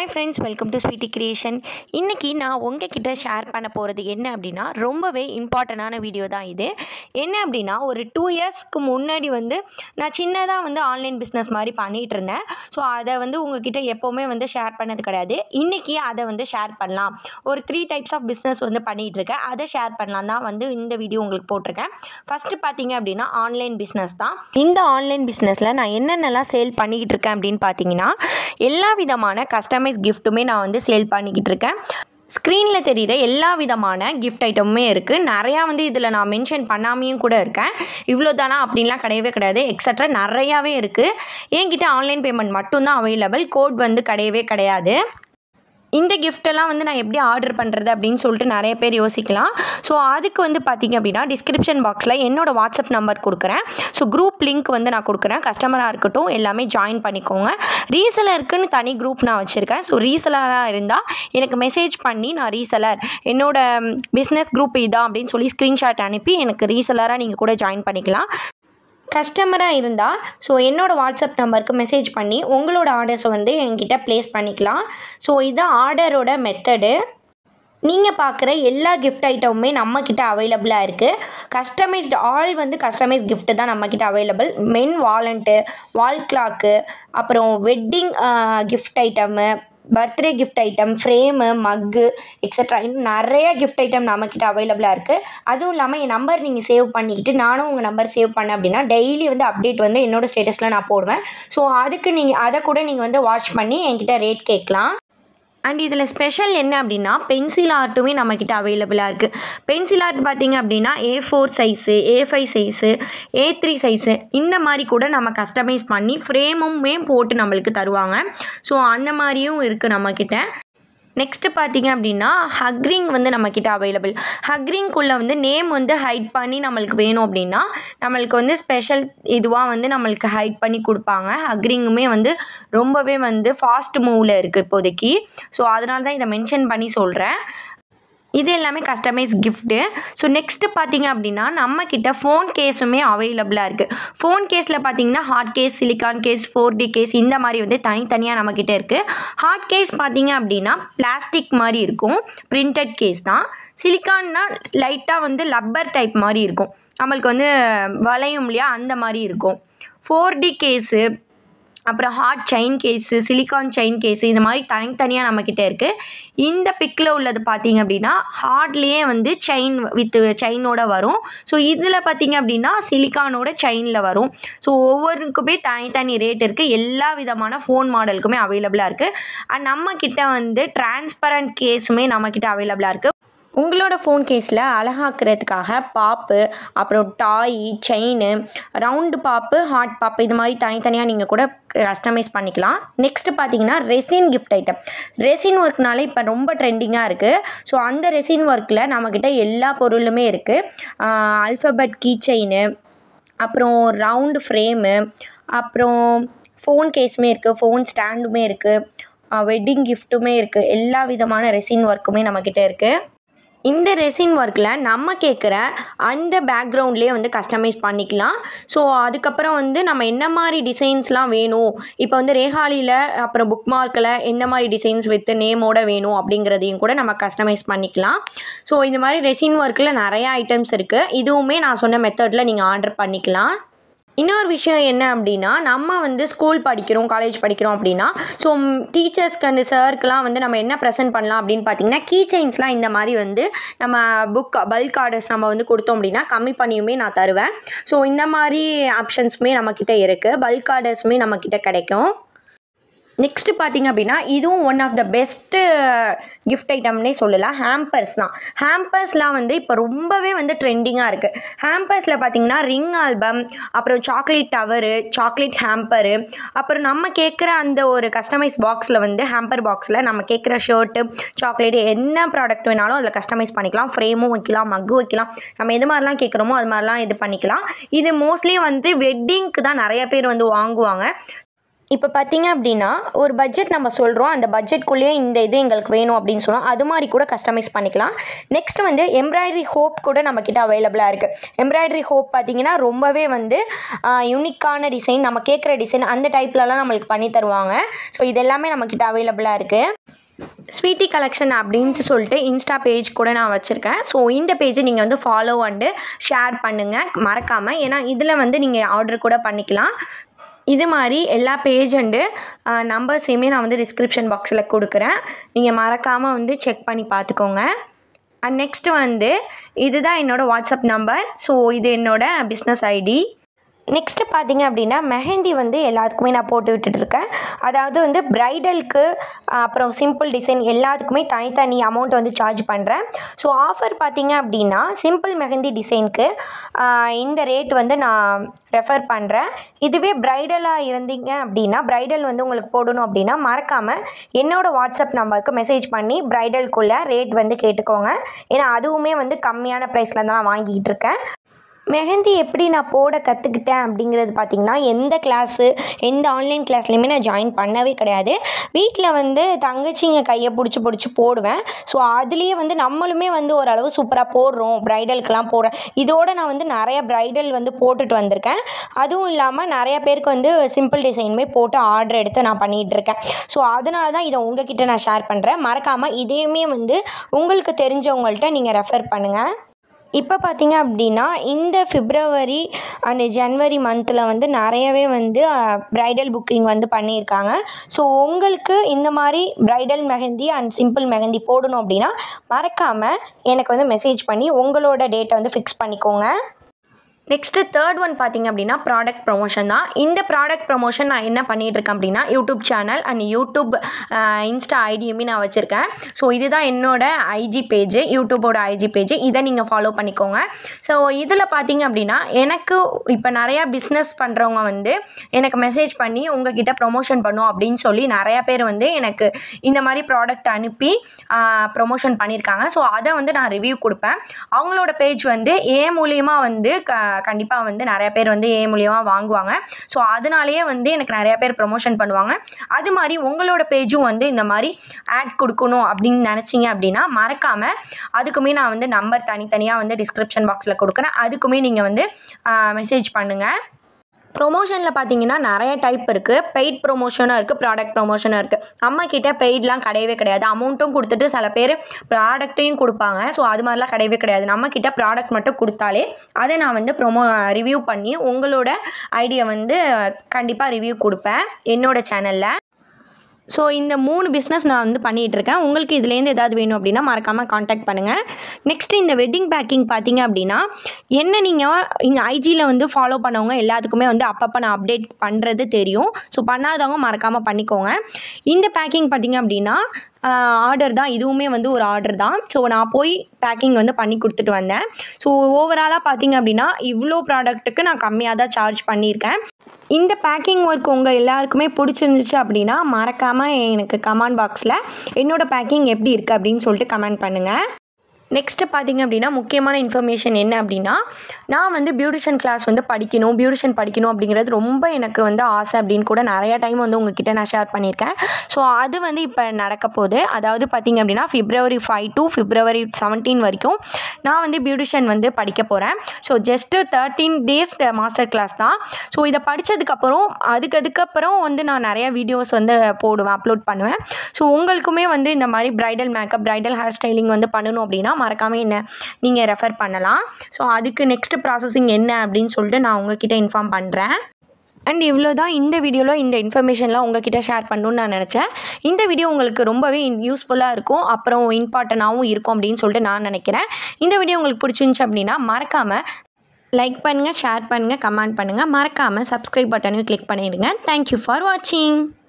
hi friends welcome to sweetie creation இன்றைக்கி நான் உங்ககிட்ட ஷேர் பண்ண போகிறது என்ன அப்படின்னா ரொம்பவே இம்பார்ட்டண்டான வீடியோ தான் இது என்ன அப்படின்னா ஒரு டூ இயர்ஸ்க்கு முன்னாடி வந்து நான் சின்னதாக வந்து ஆன்லைன் பிஸ்னஸ் மாதிரி பண்ணிகிட்டு இருந்தேன் ஸோ அதை வந்து உங்ககிட்ட எப்போவுமே வந்து ஷேர் பண்ணது கிடையாது இன்றைக்கி அதை வந்து ஷேர் பண்ணலாம் ஒரு த்ரீ டைப்ஸ் ஆஃப் பிஸ்னஸ் வந்து பண்ணிகிட்டு இருக்கேன் அதை ஷேர் பண்ணலாம் தான் வந்து இந்த வீடியோ உங்களுக்கு போட்டிருக்கேன் ஃபஸ்ட்டு பார்த்தீங்க அப்படின்னா ஆன்லைன் பிஸ்னஸ் தான் இந்த ஆன்லைன் பிஸ்னஸில் நான் என்னென்னலாம் சேல் பண்ணிக்கிட்டு இருக்கேன் அப்படின்னு பார்த்தீங்கன்னா எல்லா விதமான கஸ்டமைஸ் கிஃப்ட்டுமே நான் வந்து சேல் பண்ணிக்கிட்டு இருக்கேன் ஸ்க்ரீனில் தெரிகிற எல்லா விதமான கிஃப்ட் ஐட்டமுமே இருக்குது நிறையா வந்து இதில் நான் மென்ஷன் பண்ணாமையும் கூட இருக்கேன் இவ்வளோ தானா அப்படின்லாம் கிடையவே கிடையாது எக்ஸட்ரா நிறையாவே இருக்குது என்கிட்ட ஆன்லைன் பேமெண்ட் மட்டும்தான் அவைலபிள் கோட் வந்து கிடையவே கிடையாது இந்த கிஃப்டெல்லாம் வந்து நான் எப்படி ஆர்டர் பண்ணுறது அப்படின்னு சொல்லிட்டு நிறைய பேர் யோசிக்கலாம் ஸோ அதுக்கு வந்து பார்த்திங்க அப்படின்னா டிஸ்கிரிப்ஷன் பாக்ஸில் என்னோடய வாட்ஸ்அப் நம்பர் கொடுக்குறேன் ஸோ குரூப் லிங்க் வந்து நான் கொடுக்குறேன் கஸ்டமராக இருக்கட்டும் எல்லாமே ஜாயின் பண்ணிக்கோங்க ரீசலருக்குன்னு தனி குரூப் நான் வச்சுருக்கேன் ஸோ ரீசலராக இருந்தால் எனக்கு மெசேஜ் பண்ணி நான் ரீசலர் என்னோடய பிஸ்னஸ் குரூப் இதான் அப்படின்னு சொல்லி ஸ்க்ரீன்ஷாட் அனுப்பி எனக்கு ரீசலராக நீங்கள் கூட ஜாயின் பண்ணிக்கலாம் கஸ்டமராக இருந்தால் ஸோ என்னோடய வாட்ஸ்அப் நம்பருக்கு மெசேஜ் பண்ணி உங்களோட ஆர்டர்ஸை வந்து என்கிட்ட ப்ளேஸ் பண்ணிக்கலாம் ஸோ இதுதான் ஆர்டரோட மெத்தடு நீங்கள் பார்க்குற எல்லா கிஃப்ட் ஐட்டமுமே நம்மக்கிட்ட அவைலபிளாக இருக்குது கஸ்டமைஸ்டு ஆல் வந்து கஸ்டமைஸ் கிஃப்ட்டு தான் நம்மக்கிட்ட அவைலபிள் மென் வாலண்ட்டு வால் கிளாக்கு அப்புறம் wedding gift item birthday gift item frame mug extra இன்னும் நிறைய கிஃப்ட் ஐட்டம் நம்மக்கிட்ட அவைலபிளாக இருக்குது அதுவும் இல்லாமல் என் நம்பர் நீங்கள் சேவ் பண்ணிக்கிட்டு நானும் உங்கள் நம்பர் சேவ் பண்ணேன் அப்படின்னா டெய்லி வந்து அப்டேட் வந்து என்னோடய ஸ்டேட்டஸில் நான் போடுவேன் ஸோ அதுக்கு நீங்கள் அதை கூட நீங்கள் வந்து வாட்ச் பண்ணி என்கிட்ட ரேட் கேட்கலாம் அண்ட் இதில் ஸ்பெஷல் என்ன அப்படின்னா பென்சில் ஆர்ட்டுமே நம்மக்கிட்ட அவைலபிளாக இருக்குது பென்சில் ஆர்ட் பார்த்திங்க அப்படின்னா A four size A five size A three size இந்த மாதிரி கூட நம்ம கஸ்டமைஸ் பண்ணி ஃப்ரேமுமே போட்டு நம்மளுக்கு தருவாங்க ஸோ அந்த மாதிரியும் இருக்குது நம்மக்கிட்ட நெக்ஸ்ட்டு பார்த்தீங்க அப்படின்னா ஹக்ரிங் வந்து நம்மக்கிட்ட அவைலபிள் ஹக்ரிங்குள்ளே வந்து நேம் வந்து ஹைட் பண்ணி நம்மளுக்கு வேணும் அப்படின்னா நம்மளுக்கு வந்து ஸ்பெஷல் இதுவாக வந்து நம்மளுக்கு ஹைட் பண்ணி கொடுப்பாங்க ஹக்ரிங்குமே வந்து ரொம்பவே வந்து ஃபாஸ்ட் மூவில் இருக்குது இப்போதைக்கு ஸோ அதனால தான் இதை மென்ஷன் பண்ணி சொல்கிறேன் இது எல்லாமே கஸ்டமைஸ் கிஃப்ட்டு ஸோ நெக்ஸ்ட்டு பார்த்தீங்க அப்படின்னா நம்மக்கிட்ட ஃபோன் கேஸுமே அவைலபிளாக இருக்குது ஃபோன் கேஸில் பார்த்தீங்கன்னா hard case silicone case four D case இந்த மாதிரி வந்து தனித்தனியாக நம்மக்கிட்ட இருக்குது ஹார்ட் கேஸ் பார்த்தீங்க அப்படின்னா பிளாஸ்டிக் மாதிரி இருக்கும் பிரிண்டட் கேஸ் தான் சிலிக்கான்னா லைட்டாக வந்து லப்பர் டைப் மாதிரி இருக்கும் நம்மளுக்கு வந்து வளையும் இல்லையா அந்த மாதிரி இருக்கும் ஃபோர் டி கேஸு அப்புறம் hard chain case silicone chain case இந்த மாதிரி தனித்தனியாக நம்மக்கிட்ட இருக்குது இந்த பிக்கில் உள்ளது பார்த்தீங்க அப்படின்னா ஹார்ட்லேயே வந்து செயின் வித் செயினோட வரும் ஸோ இதில் பார்த்தீங்க அப்படின்னா சிலிக்கானோட செயினில் வரும் ஸோ ஒவ்வொருக்குமே தனித்தனி ரேட் இருக்குது எல்லா விதமான ஃபோன் மாடலுக்குமே அவைலபிளாக இருக்குது அண்ட் நம்மக்கிட்ட வந்து டிரான்ஸ்பரண்ட் கேஸுமே நம்மக்கிட்ட அவைலபிளாக இருக்குது உங்களோட ஃபோன் கேஸில் அழகாக்கிறதுக்காக பாப்பு அப்புறம் toy chain round pop heart pop இது மாதிரி தனித்தனியாக நீங்கள் கூட கஸ்டமைஸ் பண்ணிக்கலாம் நெக்ஸ்ட்டு பார்த்தீங்கன்னா ரெசின் கிஃப்ட் ஐட்டம் ரெசின் ஒர்க்னாலே இப்போ ரொம்ப ட்ரெண்டிங்காக இருக்குது ஸோ அந்த ரெசின் ஒர்க்கில் நம்மக்கிட்ட எல்லா பொருளுமே இருக்குது அல்ஃபபெட் கீ செயின் அப்புறம் ரவுண்டு ஃப்ரேமு அப்புறம் ஃபோன் கேஸுமே இருக்குது ஃபோன் ஸ்டாண்டுமே இருக்குது வெட்டிங் கிஃப்ட்டுமே இருக்குது எல்லா விதமான ரெசின் ஒர்க்குமே நம்மக்கிட்ட இருக்குது இந்த ரெசின் ஒர்க்கில் நம்ம கேட்குற அந்த பேக்ரவுண்ட்லேயே வந்து கஸ்டமைஸ் பண்ணிக்கலாம் ஸோ அதுக்கப்புறம் வந்து நம்ம என்ன மாதிரி டிசைன்ஸ்லாம் வேணும் இப்போ வந்து ரேகாலியில் அப்புறம் புக் மார்க்கில் எந்த மாதிரி டிசைன்ஸ் வித் நேமோட வேணும் அப்படிங்கிறதையும் கூட நம்ம கஸ்டமைஸ் பண்ணிக்கலாம் ஸோ இந்த மாதிரி ரெசின் ஒர்க்கில் நிறையா ஐட்டம்ஸ் இருக்குது இதுவுமே நான் சொன்ன மெத்தடில் நீங்கள் ஆர்டர் பண்ணிக்கலாம் இன்னொரு விஷயம் என்ன அப்படின்னா நம்ம வந்து ஸ்கூல் படிக்கிறோம் காலேஜ் படிக்கிறோம் அப்படின்னா ஸோ டீச்சர்ஸ்க்கு அண்ட் சார்க்கெலாம் வந்து நம்ம என்ன ப்ரெசென்ட் பண்ணலாம் அப்படின்னு பார்த்தீங்கன்னா கீ செயின்ஸ்லாம் இந்த மாதிரி வந்து நம்ம புக் பல்க் ஆர்டர்ஸ் நம்ம வந்து கொடுத்தோம் அப்படின்னா கம்மி பண்ணியுமே நான் தருவேன் ஸோ இந்த மாதிரி ஆப்ஷன்ஸுமே நம்மக்கிட்ட இருக்குது பல்க் ஆர்டர்ஸுமே நம்மக்கிட்ட கிடைக்கும் நெக்ஸ்ட்டு பார்த்திங்க அப்படின்னா இதுவும் one of the best gift ஐட்டம்னே சொல்லலாம் ஹேம்பர்ஸ் தான் ஹேம்பர்ஸ்லாம் வந்து இப்போ ரொம்பவே வந்து ட்ரெண்டிங்காக இருக்குது ஹேம்பர்ஸில் பார்த்திங்கன்னா ரிங் ஆல்பம் அப்புறம் சாக்லேட் டவரு சாக்லேட் ஹேம்பரு அப்புறம் நம்ம கேட்குற அந்த ஒரு கஸ்டமைஸ் பாக்ஸில் வந்து ஹேம்பர் பாக்ஸில் நம்ம கேட்குற ஷர்ட்டு சாக்லேட் என்ன ப்ராடக்ட் வேணாலும் அதில் கஸ்டமைஸ் பண்ணிக்கலாம் ஃப்ரேமும் வைக்கலாம் மக்கு வைக்கலாம் நம்ம எது மாதிரிலாம் கேட்குறோமோ அது மாதிரிலாம் இது பண்ணிக்கலாம் இது மோஸ்ட்லி வந்து வெட்டிங்க்கு தான் நிறைய பேர் வந்து வாங்குவாங்க இப்போ பார்த்தீங்க அப்படின்னா ஒரு பட்ஜெட் நம்ம சொல்கிறோம் அந்த பட்ஜெட்குள்ளேயே இந்த இது எங்களுக்கு வேணும் அப்படின்னு சொன்னோம் அது மாதிரி கூட கஸ்டமைஸ் பண்ணிக்கலாம் நெக்ஸ்ட் வந்து எம்ப்ராய்டரி ஹோப் கூட நம்மக்கிட்ட அவைலபிளாக இருக்குது எம்ப்ராய்டரி ஹோப் பார்த்தீங்கன்னா ரொம்பவே வந்து யூனிக்கான டிசைன் நம்ம கேட்குற டிசைன் அந்த டைப்லலாம் நம்மளுக்கு பண்ணி தருவாங்க ஸோ இது எல்லாமே நம்மக்கிட்ட அவைலபிளாக இருக்குது ஸ்வீட்டி கலெக்ஷன் அப்படின்ட்டு சொல்லிட்டு இன்ஸ்டா பேஜ் கூட நான் வச்சுருக்கேன் ஸோ இந்த பேஜை நீங்கள் வந்து ஃபாலோ அண்டு ஷேர் பண்ணுங்கள் மறக்காமல் ஏன்னா இதில் வந்து நீங்கள் ஆர்டர் கூட பண்ணிக்கலாம் இது மாதிரி எல்லா பேஜ் அண்டு நம்பர்ஸையுமே நான் வந்து டிஸ்கிரிப்ஷன் பாக்ஸில் கொடுக்குறேன் நீங்கள் மறக்காமல் வந்து செக் பண்ணி பார்த்துக்கோங்க அண்ட் நெக்ஸ்ட்டு வந்து இதுதான் என்னோடய வாட்ஸ்அப் நம்பர் ஸோ இது என்னோடய பிஸ்னஸ் ஐடி நெக்ஸ்ட்டு பார்த்தீங்க அப்படின்னா மெஹந்தி வந்து எல்லாத்துக்குமே நான் போட்டு விட்டுட்ருக்கேன் அதாவது வந்து ப்ரைடலுக்கு அப்புறம் சிம்பிள் டிசைன் எல்லாத்துக்குமே தனித்தனி அமௌண்ட் வந்து சார்ஜ் பண்ணுறேன் ஸோ ஆஃபர் பார்த்தீங்க அப்படின்னா சிம்பிள் மெஹந்தி டிசைனுக்கு இந்த ரேட் வந்து நான் ரெஃபர் பண்ணுறேன் இதுவே ப்ரைடலாக இருந்தீங்க அப்படின்னா ப்ரைடல் வந்து உங்களுக்கு போடணும் அப்படின்னா மறக்காமல் என்னோடய வாட்ஸ்அப் நம்பருக்கு மெசேஜ் பண்ணி ப்ரைடலுக்குள்ளே ரேட் வந்து கேட்டுக்கோங்க ஏன்னா அதுவுமே வந்து கம்மியான ப்ரைஸில் தான் நான் வாங்கிக்கிட்டு இருக்கேன் மெஹந்தி எப்படி நான் போட கற்றுக்கிட்டேன் அப்படிங்கிறது பார்த்திங்கன்னா எந்த கிளாஸு எந்த ஆன்லைன் கிளாஸ்லையுமே நான் ஜாயின் பண்ணவே கிடையாது வீட்டில் வந்து தங்கச்சிங்க கையை பிடிச்சி பிடிச்சி போடுவேன் ஸோ அதுலேயே வந்து நம்மளுமே வந்து ஓரளவு சூப்பராக போடுறோம் ப்ரைடலுக்கெலாம் போடுறேன் இதோடு நான் வந்து நிறைய ப்ரைடல் வந்து போட்டுட்டு வந்திருக்கேன் அதுவும் இல்லாமல் நிறைய பேருக்கு வந்து சிம்பிள் டிசைனுமே போட்டு ஆர்டர் எடுத்து நான் பண்ணிகிட்டு இருக்கேன் ஸோ அதனால தான் இதை உங்ககிட்ட நான் ஷேர் பண்ணுறேன் மறக்காமல் இதையுமே வந்து உங்களுக்கு தெரிஞ்சவங்கள்ட்ட நீங்கள் ரெஃபர் பண்ணுங்கள் இப்போ பார்த்தீங்க அப்படின்னா இந்த பிப்ரவரி அண்ட் ஜனவரி மந்தில் வந்து நிறையவே வந்து ப்ரைடல் புக்கிங் வந்து பண்ணியிருக்காங்க ஸோ உங்களுக்கு இந்த மாதிரி bridal mehndi and simple mehndi போடணும் அப்படின்னா மறக்காமல் எனக்கு வந்து மெசேஜ் பண்ணி உங்களோட டேட்டை வந்து ஃபிக்ஸ் பண்ணிக்கோங்க நெக்ஸ்ட்டு தேர்ட் ஒன் பார்த்தீங்க அப்படின்னா ப்ராடக்ட் ப்ரொமோஷன் தான் இந்த ப்ராடக்ட் ப்ரொமோஷன் நான் என்ன பண்ணிகிட்டு இருக்கேன் அப்படின்னா YouTube channel and YouTube insta ஐடியுமே நான் வச்சுருக்கேன் ஸோ இதுதான் என்னோட ஐஜி பேஜ் யூடியூபோட ஐஜி பேஜ் இதை நீங்கள் ஃபாலோ பண்ணிக்கோங்க ஸோ இதில் பார்த்தீங்க அப்படின்னா எனக்கு இப்போ நிறையா பிஸ்னஸ் பண்ணுறவங்க வந்து எனக்கு மெசேஜ் பண்ணி உங்ககிட்ட ப்ரொமோஷன் பண்ணும் அப்படின்னு சொல்லி நிறையா பேர் வந்து எனக்கு இந்த மாதிரி ப்ராடக்ட் அனுப்பி ப்ரொமோஷன் பண்ணியிருக்காங்க ஸோ அதை வந்து நான் ரிவ்யூ கொடுப்பேன் அவங்களோட பேஜ் வந்து ஏ மூலியமாக வந்து க கண்டிப்பாக வந்து நிறைய பேர் வந்து ஏ மூலியமாக வாங்குவாங்க ஸோ அதனாலேயே வந்து எனக்கு நிறைய பேர் ப்ரொமோஷன் பண்ணுவாங்க அது மாதிரி உங்களோட பேஜும் வந்து இந்த மாதிரி ஆட் கொடுக்கணும் அப்படின்னு நினச்சிங்க அப்படின்னா மறக்காமல் அதுக்குமே நான் வந்து நம்பர் தனித்தனியாக வந்து டிஸ்கிரிப்ஷன் பாக்ஸில் கொடுக்குறேன் அதுக்குமே நீங்கள் வந்து மெசேஜ் பண்ணுங்கள் ப்ரொமோஷனில் பார்த்தீங்கன்னா நிறைய டைப் இருக்குது பெய்ட் ப்ரொமோஷனும் இருக்குது ப்ராடக்ட் ப்ரொமோஷனும் இருக்குது நம்ம கிட்ட பெய்ட்லாம் கிடையவே கிடையாது அமௌண்ட்டும் கொடுத்துட்டு சில பேர் ப்ராடக்ட்டையும் கொடுப்பாங்க ஸோ அது மாதிரிலாம் கிடையவே கிடையாது நம்ம கிட்ட ப்ராடக்ட் மட்டும் கொடுத்தாலே அதை நான் வந்து ப்ரொமோ ரிவ்யூ பண்ணி உங்களோட ஐடியா வந்து கண்டிப்பாக ரிவ்யூ கொடுப்பேன் என்னோட சேனலில் ஸோ இந்த மூணு பிஸ்னஸ் நான் வந்து பண்ணிகிட்டு இருக்கேன் உங்களுக்கு இதுலேருந்து ஏதாவது வேணும் அப்படின்னா மறக்காமல் காண்டாக்ட் பண்ணுங்கள் நெக்ஸ்ட்டு இந்த வெட்டிங் பேக்கிங் பார்த்தீங்க அப்படின்னா என்ன நீங்கள் இந்த ஐஜியில் வந்து ஃபாலோ பண்ணவங்க எல்லாத்துக்குமே வந்து அப்பப்போ நான் அப்டேட் பண்ணுறது தெரியும் ஸோ பண்ணாதவங்க மறக்காமல் பண்ணிக்கோங்க இந்த பேக்கிங் பார்த்தீங்க அப்படின்னா ஆர்டர் தான் இதுவுமே வந்து ஒரு ஆர்டர் தான் ஸோ நான் போய் பேக்கிங் வந்து பண்ணி கொடுத்துட்டு வந்தேன் ஸோ ஓவராலாக பார்த்தீங்க அப்படின்னா இவ்வளோ ப்ராடக்ட்டுக்கு நான் கம்மியாக தான் சார்ஜ் பண்ணியிருக்கேன் இந்த பேக்கிங் ஒர்க் உங்கள் எல்லாருக்குமே பிடிச்சிருந்துச்சு அப்படின்னா மறக்காமல் எனக்கு கமெண்ட் பாக்ஸில் என்னோடய பேக்கிங் எப்படி இருக்குது அப்படின்னு சொல்லிட்டு கமெண்ட் பண்ணுங்கள் நெக்ஸ்ட்டு பார்த்தீங்க அப்படின்னா முக்கியமான இன்ஃபர்மேஷன் என்ன அப்படின்னா நான் வந்து பியூட்டிஷியன் கிளாஸ் வந்து படிக்கணும் பியூட்டிஷியன் படிக்கணும் அப்படிங்கிறது ரொம்ப எனக்கு வந்து ஆசை அப்படின்னு கூட நிறையா டைம் வந்து உங்ககிட்ட நான் ஷேர் பண்ணியிருக்கேன் ஸோ அது வந்து இப்போ நடக்க போகுது அதாவது பார்த்தீங்க அப்படின்னா February five to February seventeen வரைக்கும் நான் வந்து பியூட்டிஷியன் வந்து படிக்க போகிறேன் so just thirteen days master class தான் ஸோ இதை படித்ததுக்கப்புறம் அதுக்கு அதுக்கப்புறம் வந்து நான் நிறையா வீடியோஸ் வந்து போடுவேன் அப்லோட் பண்ணுவேன் ஸோ உங்களுக்குமே வந்து இந்த மாதிரி bridal makeup bridal hair styling வந்து பண்ணணும் அப்படின்னா மறக்காமல் என்ன நீங்கள் ரெஃபர் பண்ணலாம் ஸோ அதுக்கு நெக்ஸ்ட் ப்ராசஸிங் என்ன அப்படின்னு சொல்லிட்டு நான் உங்ககிட்ட இன்ஃபார்ம் பண்ணுறேன் அண்ட் இவ்வளோ தான் இந்த வீடியோவில் இந்த இன்ஃபர்மேஷன்லாம் உங்ககிட்ட ஷேர் பண்ணணும்னு நான் நினச்சேன் இந்த வீடியோ உங்களுக்கு ரொம்பவே யூஸ்ஃபுல்லாக இருக்கும் அப்புறம் இம்பார்ட்டண்ட்டாகவும் இருக்கும் அப்படின்னு சொல்லிட்டு நான் நினைக்கிறேன் இந்த வீடியோ உங்களுக்கு பிடிச்சிருந்துச்சு அப்படின்னா மறக்காமல் லைக் பண்ணுங்கள் ஷேர் பண்ணுங்கள் கமெண்ட் பண்ணுங்கள் மறக்காமல் சப்ஸ்கிரைப் பட்டனையும் கிளிக் பண்ணிடுங்க தேங்க்யூ ஃபார் வாட்சிங்